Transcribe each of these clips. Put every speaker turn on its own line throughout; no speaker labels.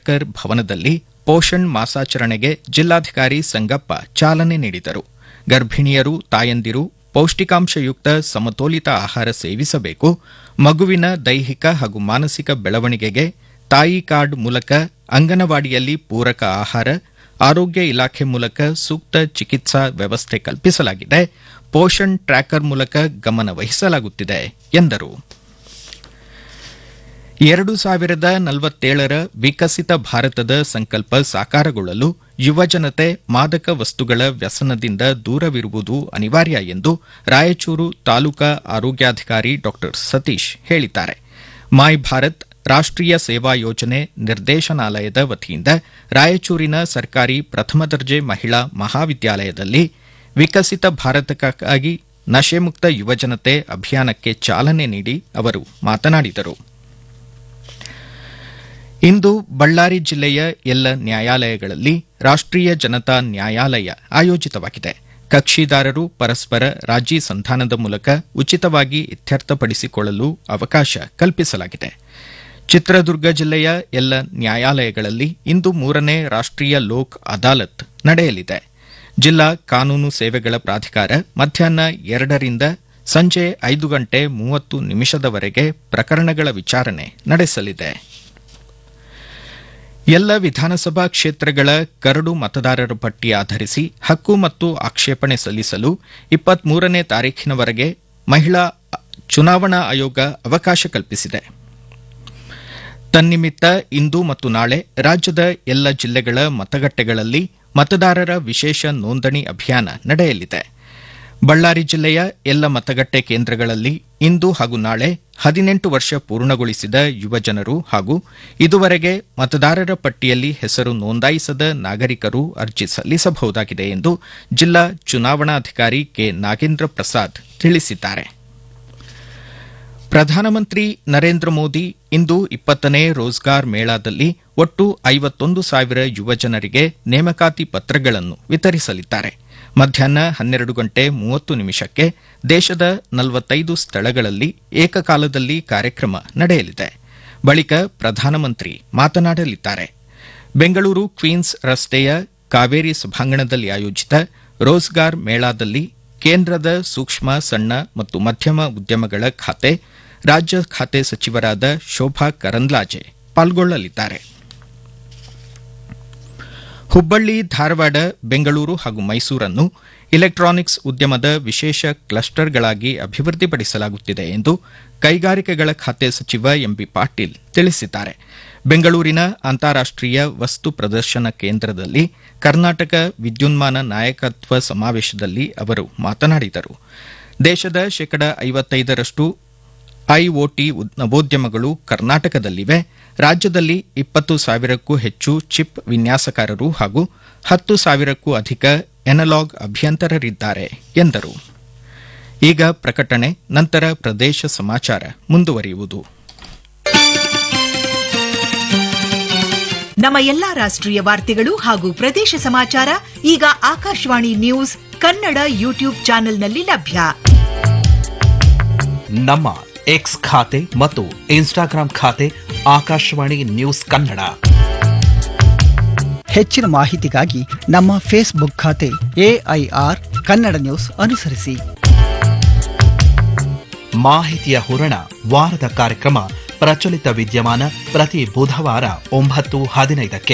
ಅಂಬೇಡ್ಕರ್ ಭವನದಲ್ಲಿ ಪೋಷಣ್ ಮಾಸಾಚರಣೆಗೆ ಜಿಲ್ಲಾಧಿಕಾರಿ ಸಂಗಪ್ಪ ಚಾಲನೆ ನೀಡಿದರು ಗರ್ಭಿಣಿಯರು ತಾಯಂದಿರು ಪೌಷ್ಟಿಕಾಂಶಯುಕ್ತ ಸಮತೋಲಿತ ಆಹಾರ ಸೇವಿಸಬೇಕು ಮಗುವಿನ ದೈಹಿಕ ಹಾಗೂ ಮಾನಸಿಕ ಬೆಳವಣಿಗೆಗೆ ತಾಯಿ ಕಾರ್ಡ್ ಮೂಲಕ ಅಂಗನವಾಡಿಯಲ್ಲಿ ಪೂರಕ ಆಹಾರ ಆರೋಗ್ಯ ಇಲಾಖೆ ಮೂಲಕ ಸೂಕ್ತ ಚಿಕಿತ್ಸಾ ವ್ಯವಸ್ಥೆ ಕಲ್ಪಿಸಲಾಗಿದೆ ಪೋಷಣ್ ಟ್ರ್ಯಾಕರ್ ಮೂಲಕ ಗಮನ ವಹಿಸಲಾಗುತ್ತಿದೆ ಎಂದರು ಎರಡು ಸಾವಿರದ ನಲವತ್ತೇಳರ ವಿಕಸಿತ ಭಾರತದ ಸಂಕಲ್ಪ ಸಾಕಾರಗೊಳ್ಳಲು ಯುವಜನತೆ ಮಾದಕ ವಸ್ತುಗಳ ವ್ಯಸನದಿಂದ ದೂರವಿರುವುದು ಅನಿವಾರ್ಯ ಎಂದು ರಾಯಚೂರು ತಾಲೂಕಾ ಆರೋಗ್ಯಾಧಿಕಾರಿ ಡಾ ಸತೀಶ್ ಹೇಳಿದ್ದಾರೆ ಮೈ ಭಾರತ್ ರಾಷ್ಟೀಯ ಸೇವಾ ಯೋಜನೆ ನಿರ್ದೇಶನಾಲಯದ ವತಿಯಿಂದ ರಾಯಚೂರಿನ ಸರ್ಕಾರಿ ಪ್ರಥಮ ದರ್ಜೆ ಮಹಿಳಾ ಮಹಾವಿದ್ಯಾಲಯದಲ್ಲಿ ವಿಕಸಿತ ಭಾರತಕ್ಕಾಗಿ ನಶೆಮುಕ್ತ ಯುವಜನತೆ ಅಭಿಯಾನಕ್ಕೆ ಚಾಲನೆ ನೀಡಿ ಅವರು ಮಾತನಾಡಿದರು ಇಂದು ಬಳ್ಳಾರಿ ಜಿಲ್ಲೆಯ ಎಲ್ಲ ನ್ಯಾಯಾಲಯಗಳಲ್ಲಿ ರಾಷ್ಟೀಯ ಜನತಾ ನ್ಯಾಯಾಲಯ ಆಯೋಜಿತವಾಗಿದೆ ಕಕ್ಷಿದಾರರು ಪರಸ್ಪರ ರಾಜಿ ಸಂಧಾನದ ಮೂಲಕ ಉಚಿತವಾಗಿ ಇತ್ಯರ್ಥಪಡಿಸಿಕೊಳ್ಳಲು ಅವಕಾಶ ಕಲ್ಪಿಸಲಾಗಿದೆ ಚಿತ್ರದುರ್ಗ ಜಿಲ್ಲೆಯ ಎಲ್ಲ ನ್ಯಾಯಾಲಯಗಳಲ್ಲಿ ಇಂದು ಮೂರನೇ ರಾಷ್ಟೀಯ ಲೋಕ್ ಅದಾಲತ್ ನಡೆಯಲಿದೆ ಜಿಲ್ಲಾ ಕಾನೂನು ಸೇವೆಗಳ ಪ್ರಾಧಿಕಾರ ಮಧ್ಯಾಹ್ನ ಎರಡರಿಂದ ಸಂಜೆ ಐದು ಗಂಟೆ ಮೂವತ್ತು ನಿಮಿಷದವರೆಗೆ ಪ್ರಕರಣಗಳ ವಿಚಾರಣೆ ನಡೆಸಲಿದೆ ಎಲ್ಲ ವಿಧಾನಸಭಾ ಕ್ಷೇತ್ರಗಳ ಕರಡು ಮತದಾರರ ಪಟ್ಟಿ ಆಧರಿಸಿ ಹಕ್ಕು ಮತ್ತು ಆಕ್ಷೇಪಣೆ ಸಲ್ಲಿಸಲು ಇಪ್ಪತ್ಮೂರನೇ ತಾರೀಖಿನವರೆಗೆ ಮಹಿಳಾ ಚುನಾವಣಾ ಆಯೋಗ ಅವಕಾಶ ಕಲ್ಪಿಸಿದೆ ತನ್ನಿಮಿತ್ತ ಇಂದು ಮತ್ತು ನಾಳೆ ರಾಜ್ಯದ ಎಲ್ಲ ಜಿಲ್ಲೆಗಳ ಮತಗಟ್ಟೆಗಳಲ್ಲಿ ಮತದಾರರ ವಿಶೇಷ ನೋಂದಣಿ ಅಭಿಯಾನ ನಡೆಯಲಿದೆ ಬಳ್ಳಾರಿ ಜಿಲ್ಲೆಯ ಎಲ್ಲ ಮತಗಟ್ಟೆ ಕೇಂದ್ರಗಳಲ್ಲಿ ಇಂದು ಹಾಗೂ ನಾಳೆ ಹದಿನೆಂಟು ವರ್ಷ ಪೂರ್ಣಗೊಳಿಸಿದ ಯುವಜನರು ಹಾಗೂ ಇದುವರೆಗೆ ಮತದಾರರ ಪಟ್ಟಿಯಲ್ಲಿ ಹೆಸರು ನೋಂದಾಯಿಸದ ನಾಗರಿಕರು ಅರ್ಜಿ ಸಲ್ಲಿಸಬಹುದಾಗಿದೆ ಎಂದು ಜಿಲ್ಲಾ ಚುನಾವಣಾಧಿಕಾರಿ ಕೆ ನಾಗೇಂದ್ರ ಪ್ರಸಾದ್ ತಿಳಿಸಿದ್ದಾರೆ ಪ್ರಧಾನಮಂತ್ರಿ ನರೇಂದ್ರ ಮೋದಿ ಇಂದು ಇಪ್ಪತ್ತನೇ ರೋಜ್ಗಾರ್ ಮೇಳದಲ್ಲಿ ಒಟ್ಟು ಐವತ್ತೊಂದು ಸಾವಿರ ಯುವಜನರಿಗೆ ನೇಮಕಾತಿ ಪತ್ರಗಳನ್ನು ವಿತರಿಸಲಿದ್ದಾರೆ ಮಧ್ಯಾಹ್ನ ಹನ್ನೆರಡು ಗಂಟೆ ಮೂವತ್ತು ನಿಮಿಷಕ್ಕೆ ದೇಶದ ನಲವತ್ತೈದು ಸ್ಥಳಗಳಲ್ಲಿ ಏಕಕಾಲದಲ್ಲಿ ಕಾರ್ಯಕ್ರಮ ನಡೆಯಲಿದೆ ಬಳಿಕ ಪ್ರಧಾನಮಂತ್ರಿ ಮಾತನಾಡಲಿದ್ದಾರೆ ಬೆಂಗಳೂರು ಕ್ವೀನ್ಸ್ ರಸ್ತೆಯ ಕಾವೇರಿ ಸಭಾಂಗಣದಲ್ಲಿ ಆಯೋಜಿತ ರೋಜ್ಗಾರ್ ಮೇಳಾದಲ್ಲಿ ಕೇಂದ್ರದ ಸೂಕ್ಷ್ಮ ಸಣ್ಣ ಮತ್ತು ಮಧ್ಯಮ ಉದ್ಯಮಗಳ ಖಾತೆ ರಾಜ್ಯ ಖಾತೆ ಸಚಿವರಾದ ಶೋಭಾ ಕರಂದ್ಲಾಜೆ ಪಾಲ್ಗೊಳ್ಳಲಿದ್ದಾರೆ ಹುಬ್ಬಳ್ಳಿ ಧಾರವಾಡ ಬೆಂಗಳೂರು ಹಾಗೂ ಮೈಸೂರನ್ನು ಇಲೆಕ್ಟ್ರಾನಿಕ್ಸ್ ಉದ್ಯಮದ ವಿಶೇಷ ಕ್ಲಸ್ಟರ್ಗಳಾಗಿ ಅಭಿವೃದ್ಧಿಪಡಿಸಲಾಗುತ್ತಿದೆ ಎಂದು ಕೈಗಾರಿಕೆಗಳ ಖಾತೆ ಸಚಿವ ಎಂಬಿ ಪಾಟೀಲ್ ತಿಳಿಸಿದ್ದಾರೆ ಬೆಂಗಳೂರಿನ ಅಂತಾರಾಷ್ಟೀಯ ವಸ್ತು ಪ್ರದರ್ಶನ ಕೇಂದ್ರದಲ್ಲಿ ಕರ್ನಾಟಕ ವಿದ್ಯುನ್ಮಾನ ನಾಯಕತ್ವ ಸಮಾವೇಶದಲ್ಲಿ ಅವರು ಮಾತನಾಡಿದರು ದೇಶದ ಶೇಕಡ ಐವತ್ತೈದರಷ್ಟು ಐಒಟಿ ನವೋದ್ಯಮಗಳು ಕರ್ನಾಟಕದಲ್ಲಿವೆ ರಾಜ್ಯದಲ್ಲಿ ಇಪ್ಪತ್ತು ಸಾವಿರಕ್ಕೂ ಹೆಚ್ಚು ಚಿಪ್ ವಿನ್ಯಾಸಕಾರರು ಹಾಗೂ ಹತ್ತು ಸಾವಿರಕ್ಕೂ ಅಧಿಕ ಎನಲಾಗ್ ಅಭಿಯಂತರರಿದ್ದಾರೆ ಎಂದರು ಈಗ ಪ್ರಕಟಣೆ ನಂತರ ಪ್ರದೇಶ ಸಮಾಚಾರ ಮುಂದುವರಿಯುವುದು
ನಮ್ಮ ಎಲ್ಲಾ ರಾಷ್ಟ್ರೀಯ ವಾರ್ತೆಗಳು ಹಾಗೂ ಪ್ರದೇಶ ಸಮಾಚಾರ ಈಗ ಆಕಾಶವಾಣಿ ನ್ಯೂಸ್ ಕನ್ನಡ ಯೂಟ್ಯೂಬ್ ಚಾನೆಲ್ನಲ್ಲಿ ಲಭ್ಯ
ನಮ್ಮ ಎಕ್ಸ್ ಖಾತೆ ಮತ್ತು ಇನ್ಸ್ಟಾಗ್ರಾಂ ಖಾತೆ ಆಕಾಶವಾಣಿ ನ್ಯೂಸ್ ಕನ್ನಡ
ಹೆಚ್ಚಿನ ಮಾಹಿತಿಗಾಗಿ ನಮ್ಮ ಫೇಸ್ಬುಕ್ ಖಾತೆ ಎಐಆರ್ ಕನ್ನಡ ನ್ಯೂಸ್ ಅನುಸರಿಸಿ
ಮಾಹಿತಿಯ ಹೂರಣ ವಾರದ ಕಾರ್ಯಕ್ರಮ ಪ್ರಚಲಿತ ವಿದ್ಯಮಾನ ಪ್ರತಿ ಬುಧವಾರ ಒಂಬತ್ತು ಹದಿನೈದಕ್ಕೆ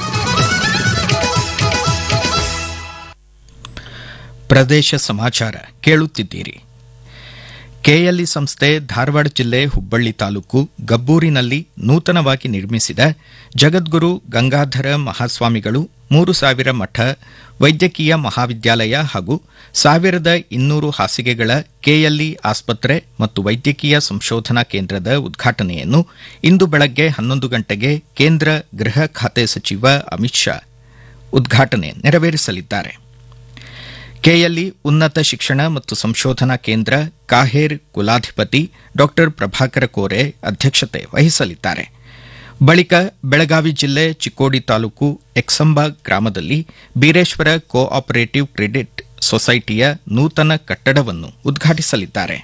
ಪ್ರದೇಶ ಸಮಾಚಾರ ಕೇಳುತ್ತಿದ್ದೀರಿ ಕೆಎಲ್ಇ ಸಂಸ್ಥೆ ಧಾರವಾಡ ಜಿಲ್ಲೆ ಹುಬ್ಬಳ್ಳಿ ತಾಲೂಕು ಗಬ್ಬೂರಿನಲ್ಲಿ ನೂತನವಾಗಿ ನಿರ್ಮಿಸಿದ ಜಗದ್ಗುರು ಗಂಗಾಧರ ಮಹಾಸ್ವಾಮಿಗಳು ಮೂರು ಸಾವಿರ ಮಠ ವೈದ್ಯಕೀಯ ಮಹಾವಿದ್ಯಾಲಯ ಹಾಗೂ ಸಾವಿರದ ಇನ್ನೂರು ಹಾಸಿಗೆಗಳ ಕೆಎಲ್ಇ ಆಸ್ಪತ್ರೆ ಮತ್ತು ವೈದ್ಯಕೀಯ ಸಂಶೋಧನಾ ಕೇಂದ್ರದ ಉದ್ಘಾಟನೆಯನ್ನು ಇಂದು ಬೆಳಗ್ಗೆ ಹನ್ನೊಂದು ಗಂಟೆಗೆ ಕೇಂದ್ರ ಗೃಹ ಖಾತೆ ಸಚಿವ ಅಮಿತ್ ಶಾ ಉದ್ಘಾಟನೆ ನೆರವೇರಿಸಲಿದ್ದಾರೆ ಕೆಎಲ್ಇ ಉನ್ನತ ಶಿಕ್ಷಣ ಮತ್ತು ಸಂಶೋಧನಾ ಕೇಂದ್ರ ಕಾಹೇರ್ ಕುಲಾಧಿಪತಿ ಡಾ ಪ್ರಭಾಕರ ಕೋರೆ ಅಧ್ಯಕ್ಷತೆ ವಹಿಸಲಿದ್ದಾರೆ ಬಳಿಕ ಬೆಳಗಾವಿ ಜಿಲ್ಲೆ ಚಿಕ್ಕೋಡಿ ತಾಲೂಕು ಎಕ್ಸಂಬ ಗ್ರಾಮದಲ್ಲಿ ಬೀರೇಶ್ವರ ಕೋ ಆಪರೇಟಿವ್ ಕ್ರೆಡಿಟ್ ಸೊಸೈಟಿಯ ನೂತನ ಕಟ್ಟಡವನ್ನು ಉದ್ಘಾಟಿಸಲಿದ್ದಾರೆ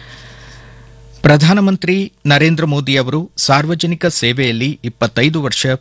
ಪ್ರಧಾನಮಂತ್ರಿ ನರೇಂದ್ರ ಮೋದಿ ಅವರು ಸಾರ್ವಜನಿಕ ಸೇವೆಯಲ್ಲಿ ಇಪ್ಪತ್ತೈದು ವರ್ಷ